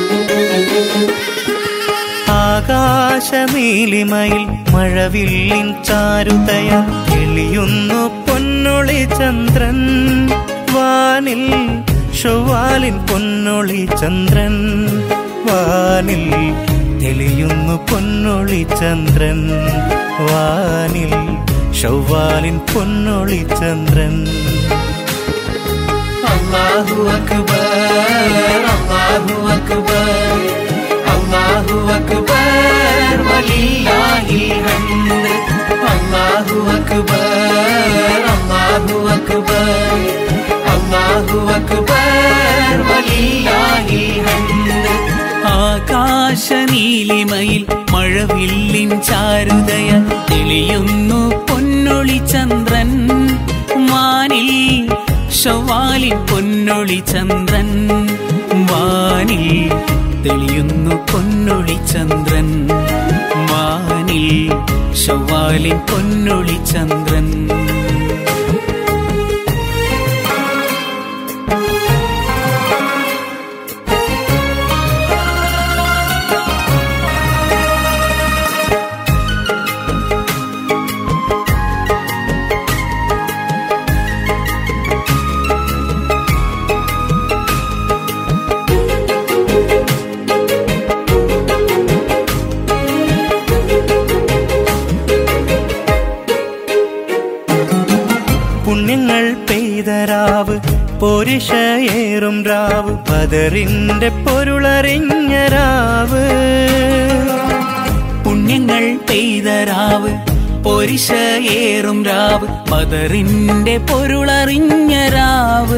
ആകാശനീലിമയിൽ മഴവില്ലിൻ ചാരുതയാൽ എളിയുന്നു പൊന്നൊളി ചന്ദ്രൻ വാനിൽ ഷൊവ്വാലിൻ പൊന്നൊളി ചന്ദ്രൻ വാനിൽ തെളിയുന്നു പൊന്നൊളി ചന്ദ്രൻ വാനിൽ ഷൊവ്വാലിൻ പൊന്നൊളി ചന്ദ്രൻ അല്ലാഹു അക്ബർ അല്ലാഹു അക്ബർ അല്ലാഹു അക്ബർ വലില്ലാഹിൽ ഹംദ് അല്ലാഹു അക്ബർ അല്ലാഹു അക്ബർ അല്ലാഹു അക്ബർ വലില്ലാഹിൽ ഹംദ് ആകാശനീലിമയിൽ മഴവില്ലിൻ ചാരുതയ തെളിയുന്നു പൊന്നൊളി ചന്ദ്രൻ വാനിൽ ഷവാലിൻ പൊന്നൊളി ചന്ദ്രൻ വാനിൽ തെളിയുന്നു പൊന്നൊളി ചന്ദ്രൻ വാനിൽ ഷവാലിൻ പൊന്നൊളി ചന്ദ്രൻ പുണ്യങ്ങൾ പെയ്തരാവ് പോരിഷയേറും രാവ് പതറിന്റെ പൊരുളറിഞ്ഞ രാവ് പുണ്യങ്ങൾ പെയ്ത രാവ് പൊരിശയേറും രാവ് പതറിന്റെ പൊരുളറിഞ്ഞ രാവ്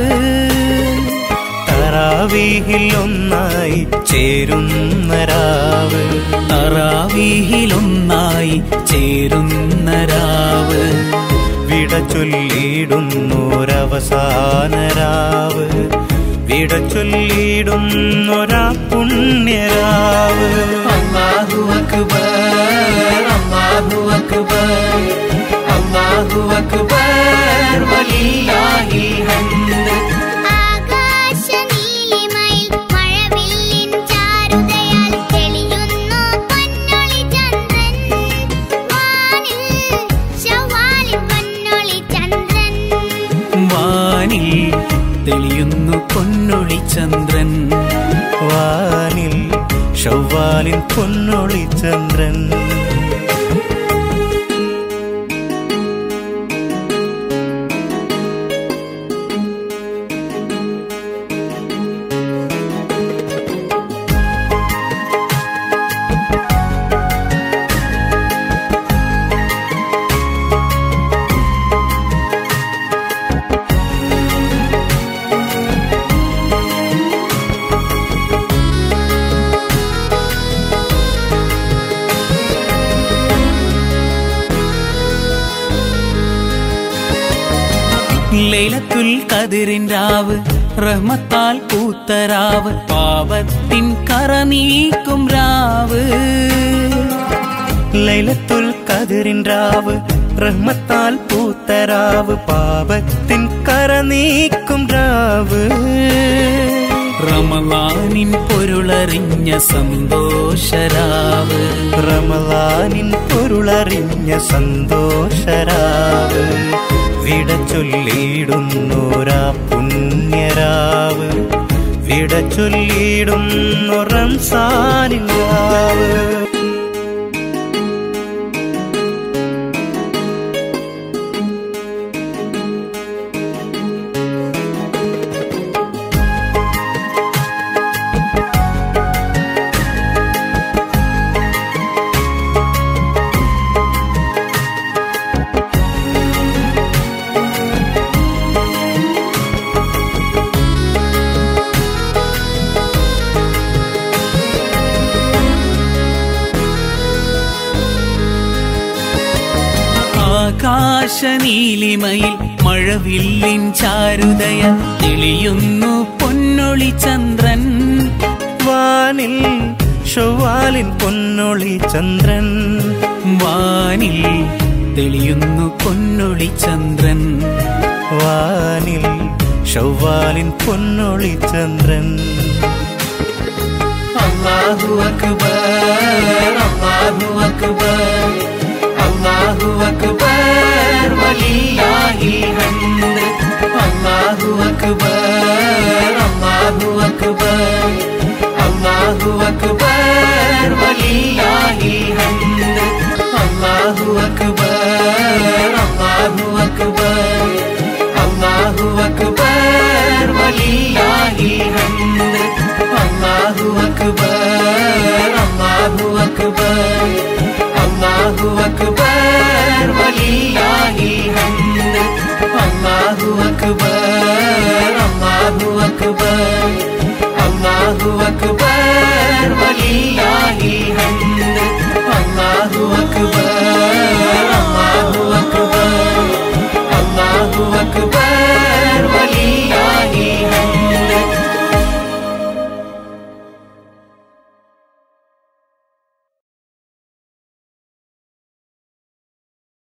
തറാവീഹിൽ ഒന്നായി ചേരുന്ന രാവ് തറാവീഹിലൊന്നായി ചേരുന്ന രാവ് വിട ചൊല്ലിടുന്നൊരവസാന രാവ് വിട ചൊല്ലിടുന്നൊരാ പുണ്യരാവ് അല്ലാഹു അക്ബർ അല്ലാഹു അക്ബർ അല്ലാഹു അക്ബർ വലില്ലാഹിൽ ഹംദ് ആകാശനീലിമയിൽ മഴവില്ലിൻ ചാരുതയാൽ തെളിയുന്നു പൊന്നൊളി ചന്ദ്രൻ വാനിൽ ശവ്വാലിൻ പൊന്നൊളി ചന്ദ്രൻ വാനിൽ തെളിയുന്നു പൊന്നൊളി ചന്ദ്രൻ വാനിൽ ഷവ്വാലിൻ പൊന്നൊളി ചന്ദ്രൻ ലൈലത്തുൽ കതിരിൻ രാവ് റഹ്മത്താൽ പൂത്തരാവ് പാപത്തിൻ കറ നീക്കും രാവ് ലൈലത്തുൽ കതിരിൻ രാവ് റഹ്മത്താൽ പൂത്തരാവ് പാപത്തിൻ കര നീക്കും രാവ് റമലാനിൻ പൊരുളറിഞ്ഞ സന്തോഷരാവ് റമലാനിൻ പൊരുളറിഞ്ഞ സന്തോഷരാവ് വിട ചൊല്ലിയിടുന്നോരാ പുണ്യരാവ് വിട ചൊല്ലിയിടുന്നു റംസാനിൻ രാവ് ആകാശനീലിമയിൽ മഴവില്ലിൻ ചാരുതയ തെളിയുന്നു പൊന്നൊളി ചന്ദ്രൻ വാനിൽ ഷവ്വാലിൻ പൊന്നൊളി ചന്ദ്രൻ വാനിൽ തെളിയുന്നു പൊന്നൊളി ചന്ദ്രൻ വാനിൽ ഷവ്വാലിൻ പൊന്നൊളി ചന്ദ്രൻ അല്ലാഹു അക്ബർ അല്ലാഹു അക്ബർ അല്ലാഹു അക്ബർ വലില്ലാഹിൽ ഹംദ് അല്ലാഹു അക്ബർ അല്ലാഹു അക്ബർ അല്ലാഹു അക്ബർ വലില്ലാഹിൽ ഹംദ് അല്ലാഹു അക്ബർ അല്ലാഹു അക്ബർ അല്ലാഹു അക്ബർ വലില്ലാഹിൽ ഹംദ് അല്ലാഹു അക്ബർ അല്ലാഹു അക്ബർ അല്ലാഹു അക്ബർ വലില്ലാഹിൽ ഹംദ് അല്ലാഹു അക്ബർ അല്ലാഹു അക്ബർ അല്ലാഹു അക്ബർ